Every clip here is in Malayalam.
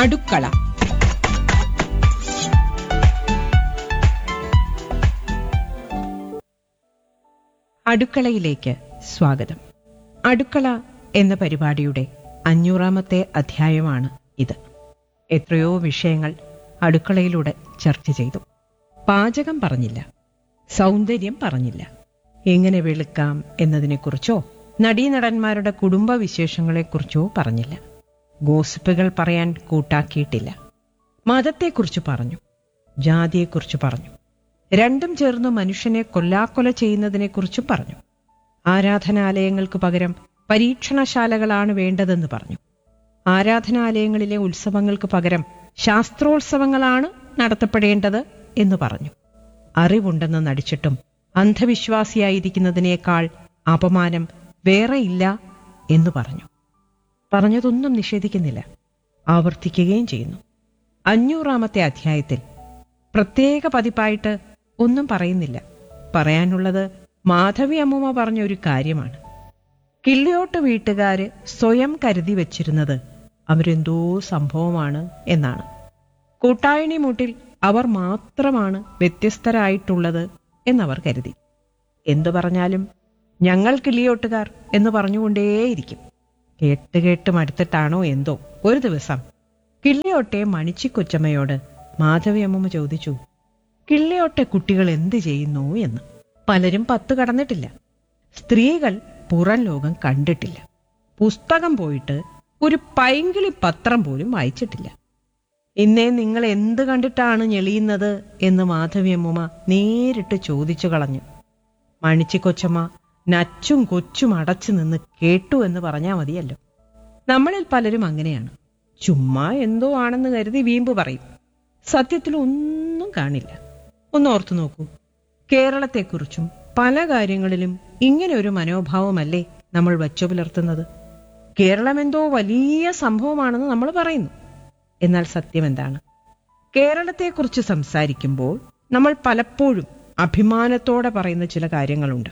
അടുക്കള അടുക്കളയിലേക്ക് സ്വാഗതം അടുക്കള എന്ന പരിപാടിയുടെ അഞ്ഞൂറാമത്തെ അധ്യായമാണ് ഇത് എത്രയോ വിഷയങ്ങൾ അടുക്കളയിലൂടെ ചർച്ച ചെയ്തു പാചകം പറഞ്ഞില്ല സൗന്ദര്യം പറഞ്ഞില്ല എങ്ങനെ വെളുക്കാം എന്നതിനെക്കുറിച്ചോ നടീനടന്മാരുടെ കുടുംബ വിശേഷങ്ങളെക്കുറിച്ചോ പറഞ്ഞില്ല ഗോസിപ്പുകൾ പറയാൻ കൂട്ടാക്കിയിട്ടില്ല മതത്തെക്കുറിച്ച് പറഞ്ഞു ജാതിയെക്കുറിച്ച് പറഞ്ഞു രണ്ടും ചേർന്ന് മനുഷ്യനെ കൊല്ലാക്കൊല ചെയ്യുന്നതിനെക്കുറിച്ചും പറഞ്ഞു ആരാധനാലയങ്ങൾക്ക് പകരം പരീക്ഷണശാലകളാണ് വേണ്ടതെന്ന് പറഞ്ഞു ആരാധനാലയങ്ങളിലെ ഉത്സവങ്ങൾക്ക് പകരം ശാസ്ത്രോത്സവങ്ങളാണ് നടത്തപ്പെടേണ്ടത് എന്ന് പറഞ്ഞു അറിവുണ്ടെന്ന് നടിച്ചിട്ടും അന്ധവിശ്വാസിയായിരിക്കുന്നതിനേക്കാൾ അപമാനം വേറെയില്ല എന്ന് പറഞ്ഞു പറഞ്ഞതൊന്നും നിഷേധിക്കുന്നില്ല ആവർത്തിക്കുകയും ചെയ്യുന്നു അഞ്ഞൂറാമത്തെ അധ്യായത്തിൽ പ്രത്യേക പതിപ്പായിട്ട് ഒന്നും പറയുന്നില്ല പറയാനുള്ളത് മാധവി അമ്മൂമ്മ പറഞ്ഞ ഒരു കാര്യമാണ് കിള്ളിയോട്ട് വീട്ടുകാര് സ്വയം കരുതി വച്ചിരുന്നത് അവരെന്തോ സംഭവമാണ് എന്നാണ് കൂട്ടായണി മൂട്ടിൽ അവർ മാത്രമാണ് വ്യത്യസ്തരായിട്ടുള്ളത് എന്നവർ കരുതി എന്തു പറഞ്ഞാലും ഞങ്ങൾ കിള്ളിയോട്ടുകാർ എന്ന് പറഞ്ഞുകൊണ്ടേയിരിക്കും കേട്ട് കേട്ട് മടുത്തിട്ടാണോ എന്തോ ഒരു ദിവസം കിള്ളിയോട്ടെ മണിച്ചിക്കൊച്ചമ്മയോട് മാധവി അമ്മമ്മ ചോദിച്ചു കിള്ളിയോട്ടെ കുട്ടികൾ എന്ത് ചെയ്യുന്നു എന്ന് പലരും പത്ത് കടന്നിട്ടില്ല സ്ത്രീകൾ പുറം ലോകം കണ്ടിട്ടില്ല പുസ്തകം പോയിട്ട് ഒരു പൈങ്കിളി പത്രം പോലും വായിച്ചിട്ടില്ല ഇന്നേ നിങ്ങൾ എന്ത് കണ്ടിട്ടാണ് ഞെളിയുന്നത് എന്ന് മാധവിയമ്മൂമ്മ നേരിട്ട് ചോദിച്ചു കളഞ്ഞു മണിച്ചിക്കൊച്ചമ്മ നച്ചും കൊച്ചും അടച്ചു നിന്ന് കേട്ടു എന്ന് പറഞ്ഞാൽ മതിയല്ലോ നമ്മളിൽ പലരും അങ്ങനെയാണ് ചുമ്മാ എന്തോ ആണെന്ന് കരുതി വീമ്പ് പറയും സത്യത്തിൽ ഒന്നും കാണില്ല ഒന്ന് ഓർത്തു നോക്കൂ കേരളത്തെക്കുറിച്ചും പല കാര്യങ്ങളിലും ഇങ്ങനെ ഒരു മനോഭാവമല്ലേ നമ്മൾ വച്ചു പുലർത്തുന്നത് കേരളം എന്തോ വലിയ സംഭവമാണെന്ന് നമ്മൾ പറയുന്നു എന്നാൽ സത്യം എന്താണ് കേരളത്തെക്കുറിച്ച് സംസാരിക്കുമ്പോൾ നമ്മൾ പലപ്പോഴും അഭിമാനത്തോടെ പറയുന്ന ചില കാര്യങ്ങളുണ്ട്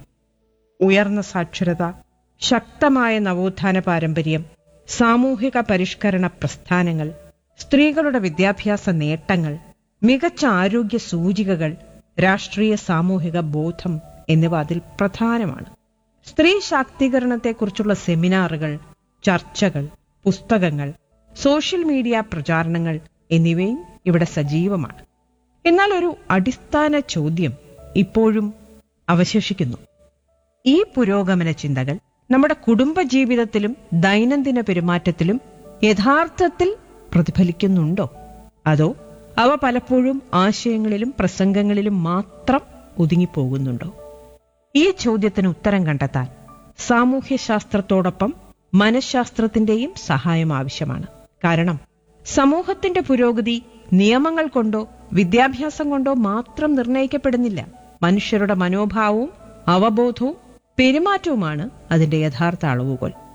ഉയർന്ന സാക്ഷരത ശക്തമായ നവോത്ഥാന പാരമ്പര്യം സാമൂഹിക പരിഷ്കരണ പ്രസ്ഥാനങ്ങൾ സ്ത്രീകളുടെ വിദ്യാഭ്യാസ നേട്ടങ്ങൾ മികച്ച ആരോഗ്യ സൂചികകൾ രാഷ്ട്രീയ സാമൂഹിക ബോധം എന്നിവ അതിൽ പ്രധാനമാണ് സ്ത്രീ ശാക്തീകരണത്തെക്കുറിച്ചുള്ള സെമിനാറുകൾ ചർച്ചകൾ പുസ്തകങ്ങൾ സോഷ്യൽ മീഡിയ പ്രചാരണങ്ങൾ എന്നിവയും ഇവിടെ സജീവമാണ് എന്നാൽ ഒരു അടിസ്ഥാന ചോദ്യം ഇപ്പോഴും അവശേഷിക്കുന്നു ഈ പുരോഗമന ചിന്തകൾ നമ്മുടെ കുടുംബജീവിതത്തിലും ദൈനംദിന പെരുമാറ്റത്തിലും യഥാർത്ഥത്തിൽ പ്രതിഫലിക്കുന്നുണ്ടോ അതോ അവ പലപ്പോഴും ആശയങ്ങളിലും പ്രസംഗങ്ങളിലും മാത്രം ഒതുങ്ങിപ്പോകുന്നുണ്ടോ ഈ ചോദ്യത്തിന് ഉത്തരം കണ്ടെത്താൻ സാമൂഹ്യശാസ്ത്രത്തോടൊപ്പം മനഃശാസ്ത്രത്തിന്റെയും സഹായം ആവശ്യമാണ് കാരണം സമൂഹത്തിന്റെ പുരോഗതി നിയമങ്ങൾ കൊണ്ടോ വിദ്യാഭ്യാസം കൊണ്ടോ മാത്രം നിർണയിക്കപ്പെടുന്നില്ല മനുഷ്യരുടെ മനോഭാവവും അവബോധവും പെരുമാറ്റവുമാണ് അതിന്റെ യഥാർത്ഥ അളവുകോൽ